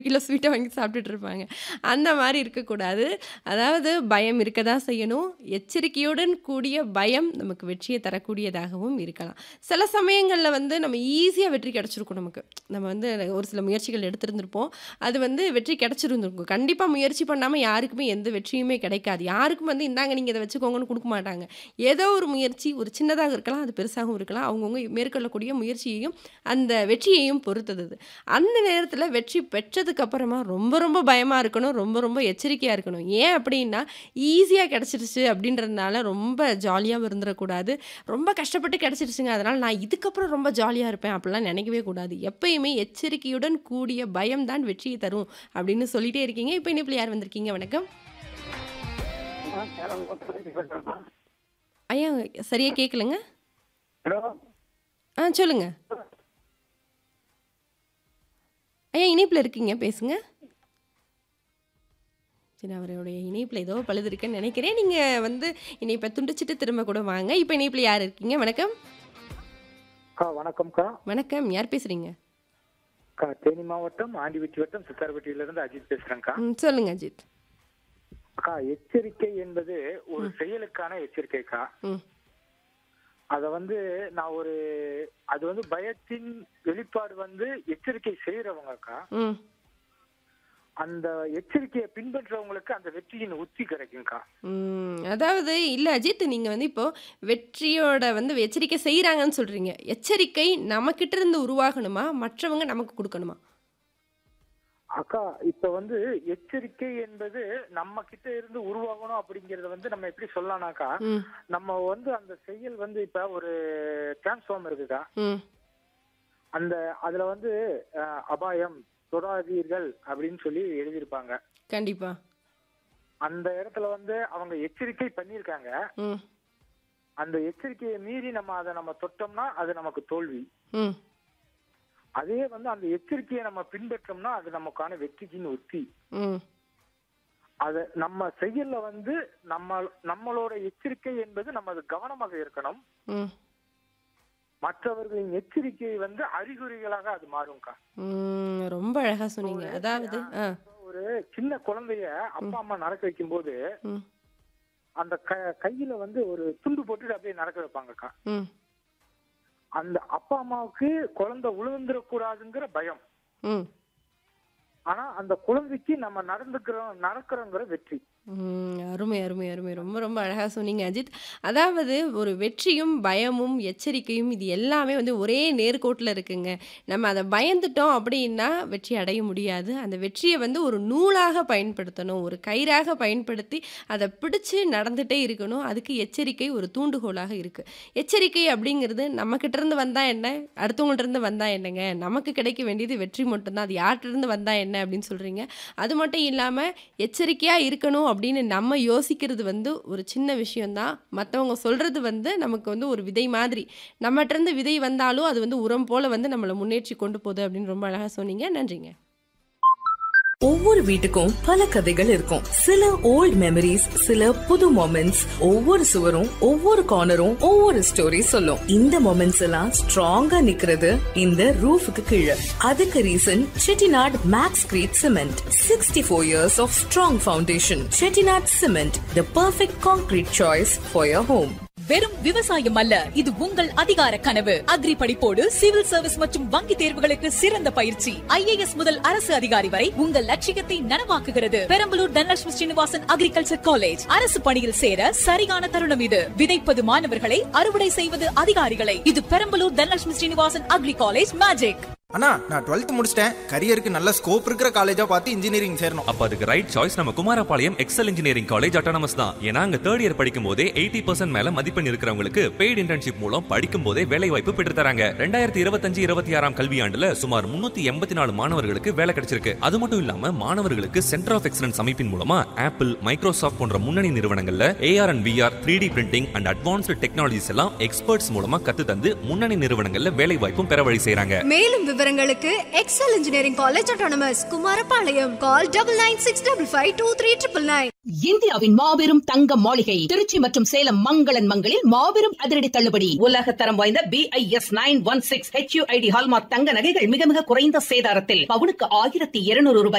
Kilo ஸ்வீட்டை வாங்கி சாப்பிட்டுட்டு இருப்பாங்க. அந்த மாரி இருக்கக்கூடாது. அதாவது பயம் இருக்க தான் செய்யணும். எச்சரிக்கையுடன் கூடிய பயம் நமக்கு வெற்றிய தரக்கூடியதாகவும் இருக்கலாம். சில சமயங்கள்ல வந்து நம்ம ஈஸியா வெற்றி கிடைச்சிருக்கும் நமக்கு. நம்ம வந்து ஒரு சில முயற்சிகள் எடுத்திருந்திருப்போம். அது வந்து வெற்றி கிடைச்சிருந்திருக்கும். கண்டிப்பா முயற்சி பண்ணாம யாருக்குமே எந்த வெற்றியுமே கிடைக்காது. யாருக்கும் வந்து இந்தாங்க நீங்க இத வச்சுக்கோங்கன்னு குடுக்க மாட்டாங்க. ஏதோ ஒரு முயற்சி ஒரு சின்னதாக இருக்கலாம், அது பெருசாகவும் இருக்கலாம். அவங்கவங்க மேற்கொள்ளக்கூடிய முயற்சியையும், அந்த வெற்றியையும் பொறுத்தது அது. அந்த நேரத்தில வெற்றி பெற்றதுக்கு அப்புறமா ரொம்ப ரொம்ப பயமா இருக்கணும். ரொம்ப ரொம்ப எச்சரிக்கையா இருக்கணும். ஏன் அப்டின்னா, ஈஸியா கிடைச்சிருச்சு அப்டின்றதுனால ரொம்ப ஜாலியாவும் இருந்துறக்கூடாது. ரொம்ப கஷ்டப்பட்டு கிடைச்சிருச்சுங்க. அதனால நான் இதுக்கப்புறம் ரொம்ப ஜாலியா இருப்பேன் அப்டிலாம் நினைக்கவே கூடாது. எப்பயுமே எச்சரிக்கையுடன் கூடிய பயம் தான் வெற்றிய தரும் அப்டின்னு சொல்லிட்டே இருக்கீங்க. இப்ப இணைப்பில யார் வந்திருக்கீங்க? வணக்கம். ஐயா சரியா கேட்கலங்க. ஹலோ. ஆ சொல்லுங்க. ஐயா இணைப்பில இருக்கீங்க பேசுங்க. சரி அவருடைய இணைப்பில ஏதோ பழுது இருக்குன்னு நினைக்கிறேன். நீங்க வந்து இணைப்ப துண்டிச்சுட்டு திரும்ப கூட வாங்க. இப்ப இணைப்பில யார் இருக்கீங்க? வணக்கம். அக்கா வணக்கம்க்கா. வணக்கம். யார் பேசுறீங்க? அக்கா தேனி மாவட்டம் ஆண்டிவட்டி வட்டம் சித்தார்பட்டியிலிருந்து அஜித் பேசுறேன்க்கா. ம் சொல்லுங்க அஜித். அக்கா எச்சரிக்கை என்பது ஒரு செயலுக்கான எச்சரிக்கைக்கா. ம். அத வந்து நான் ஒரு அது வந்து பயத்தின் வெளிப்பாடு வந்து எச்சரிக்கை செய்றவங்க அக்கா. ம். அந்த எச்சரிக்கையை பின்பற்றவங்களுக்கு அந்த வெற்றியின் உத்தி கிடைக்கும்க்கா. ம். அதாவது இல்ல அஜித் நீங்க வந்து இப்போ வெற்றியோட வந்து எச்சரிக்கை செய்றாங்கன்னு சொல்றீங்க. எச்சரிக்கை நம்மகிட்ட இருந்து உருவாகணுமா? மற்றவங்க நமக்கு குடுக்கணுமா? அக்கா இப்ப வந்து எச்சரிக்கை என்பது நம்ம கிட்ட இருந்து உருவாகணும் அப்படிங்கறத வந்து நம்ம எப்படி சொல்லலாம்னாக்கா, ம். நம்ம வந்து அந்த செயல் வந்து இப்ப ஒரு டிரான்ஸ்ஃபார்ம் இருக்குக்கா. ம். அந்த அதுல வந்து அ அபாயம் தொடாதீர்கள் அப்படின்னு சொல்லி எழுதியிருப்பாங்க. கண்டிப்பா. அந்த இடத்துல வந்து அவங்க எச்சரிக்கை பண்ணியிருக்காங்க. ம். அந்த எச்சரிக்கையை மீறி நம்ம அத நம்ம தொட்டோம்னா அது நமக்கு தோல்வி. ம். அதே வந்து அந்த எச்சரிக்கையை நம்ம பின்பற்றோம்னா அது நமக்கான வெற்றியின் உத்தி. ம். அத நம்ம செயல்ல வந்து நம்ம நம்மளோட எச்சரிக்கை என்பது நம்ம அது கவனமாக இருக்கணும். ம். மற்றவர்களின் எச்சரிக்கை வந்து அறிகுறிகளாக அது மாறும்க்கா. ம். ரொம்ப அழகா சொன்னீங்க. அதாவது ஆ. ஒரு சின்ன குழந்தைய அப்பா அம்மா நடக்க வைக்கும்போது ம். அந்த க கையில வந்து ஒரு துண்டு போட்டுட்டு அப்படியே நடக்க வைப்பாங்கக்கா. ம். அந்த அப்பா அம்மாவுக்கு குழந்தை விழுந்துடக்கூடாதுங்கிற பயம். ம். ஆனா அந்த குழந்தைக்கு நம்ம நடந்துக்கிறோம் நடக்கிறோங்கிற வெற்றி. ம். அருமை, அருமை, அருமை. ரொம்ப ரொம்ப அழகா சொன்னீங்க அஜித். அதாவது ஒரு வெற்றியும், பயமும், எச்சரிக்கையும் இது எல்லாமே வந்து ஒரே நேர்கோட்டுல இருக்குங்க. நம்ம அத பயந்துட்டோம் அப்டின்னா வெற்றி அடைய முடியாது. அந்த வெற்றிய வந்து ஒரு நூலாக பயன்படுத்தணும். ஒரு கயிறாக பயன்படுத்தி அத பிடிச்சு நடந்துட்டே இருக்கணும். அதுக்கு எச்சரிக்கை ஒரு தூண்டுகோலாக இருக்கு. எச்சரிக்கை அப்டிங்கிறது நம்மகிட்ட இருந்து வந்தா என்ன? அடுத்தவங்கள்ட்ட இருந்து வந்தா என்னங்க? நமக்கு கிடைக்க வேண்டியது வெற்றி மட்டும் தான். அது யார்ட்ட இருந்து வந்தா என்ன அப்டின்னு சொல்றீங்க. அது மட்டும் இல்லாம எச்சரிக்கையா இருக்கணும் அப்டின்னு நம்ம யோசிக்கிறது வந்து ஒரு சின்ன விஷயம் தான். மத்தவங்க சொல்றது வந்து நமக்கு வந்து ஒரு விதை மாதிரி. நம்மட்ட இருந்து விதை வந்தாலும் அது வந்து உரம் போல வந்து நம்மள முன்னேற்றி கொண்டு போகுது அப்டின்னு ரொம்ப அழகா சொன்னீங்க. நன்றிங்க. ஒவ்வொரு வீட்டுக்கும் பல கதைகள் இருக்கும். சில ஓல்ட் மெமரிஸ், சில புது மொமெண்ட்ஸ். ஒவ்வொரு சுவரும், ஒவ்வொரு கார்னரும் ஒவ்வொரு ஸ்டோரி சொல்லும். இந்த மொமெண்ட்ஸ் எல்லாம் ஸ்ட்ராங்கா நிக்கிறது இந்த ரூஃபுக்கு கீழே. அதுக்கு reason Chettinad maxcrete cement. 64 years of strong foundation. Chettinad cement, the perfect concrete choice for your home. வெறும் விவசாயம் அல்ல இது உங்கள் அதிகார கனவு அக்ரி படிப்போடு சிவில் சர்வீஸ் மற்றும் வங்கி தேர்வுகளுக்கு சிறந்த பயிற்சி ஐஏஎஸ் முதல் அரசு அதிகாரி வரை உங்கள் லட்சியத்தை நனவாக்குகிறது பெரம்பலூர் தனலட்சுமி ஸ்ரீனிவாசன் அக்ரிகல்ச்சர் காலேஜ் அரசு பணியில் சேர சரியான தருணம் இது விதைப்பது மாணவர்களை அறுவடை செய்வது அதிகாரிகளை இது Perambalur Dhanalakshmi Srinivasan agri college magic அண்ணா நான் டுவெல்த் முடிச்சிட்டேன் கரியருக்கு நல்ல ஸ்கோப் இருக்கிற காலேஜா பார்த்து இன்ஜினியரிங் சேரணும் அப்ப அதுக்கு ரைட் சாய்ஸ் நம்ம Kumarapalayam Excel engineering college autonomous தான் ஏன்னா அங்க தேர்ட் இயர் படிக்கும் போதே எயிட்டி பர்சன்ட் மேல மதிப்பெண் இருக்கிறவங்களுக்கு பெய்டு இன்டர்ன்ஷிப் மூலம் படிக்கும் போதே வேலை வாய்ப்பு பெற்று தராங்க ரெண்டாயிரத்தி இருபத்தஞ்சு இருபத்தி ஆறாம் கல்வியாண்டுல சுமார் முன்னூத்தி எண்பத்தி நாலு மாணவர்களுக்கு வேலை கிடைச்சிருக்கு அது மட்டும் இல்லாம மாணவர்களுக்கு சென்டர் ஆஃப் எக்ஸலன்ஸ் அமைப்பின் மூலமா ஆப்பிள் மைக்ரோசாஃப்ட் போன்ற முன்னணி நிறுவனங்கள்ல AR and VR three D printing and advanced technologies எல்லாம் எக்ஸ்பர்ட்ஸ் மூலமா கத்து தந்து முன்னணி நிறுவனங்கள்ல வேலை வாய்ப்பும் பெற வழி செய்றாங்க மேலும் விவரங்களுக்கு Excel engineering college autonomous Kumarapalayam call double nine six double five two three triple nine இந்தியாவின் மாபெரும் தங்க மாளிகை திருச்சி மற்றும் சேலம் மங்களன் மங்களில் மாபெரும் அதிரடி தள்ளுபடி உலக தரம் வாய்ந்த B I S nine one six H hallmark தங்க நகைகள் மிக மிக குறைந்த சேதாரத்தில் பவுனுக்கு ஆயிரத்தி இருநூறு ரூபாய்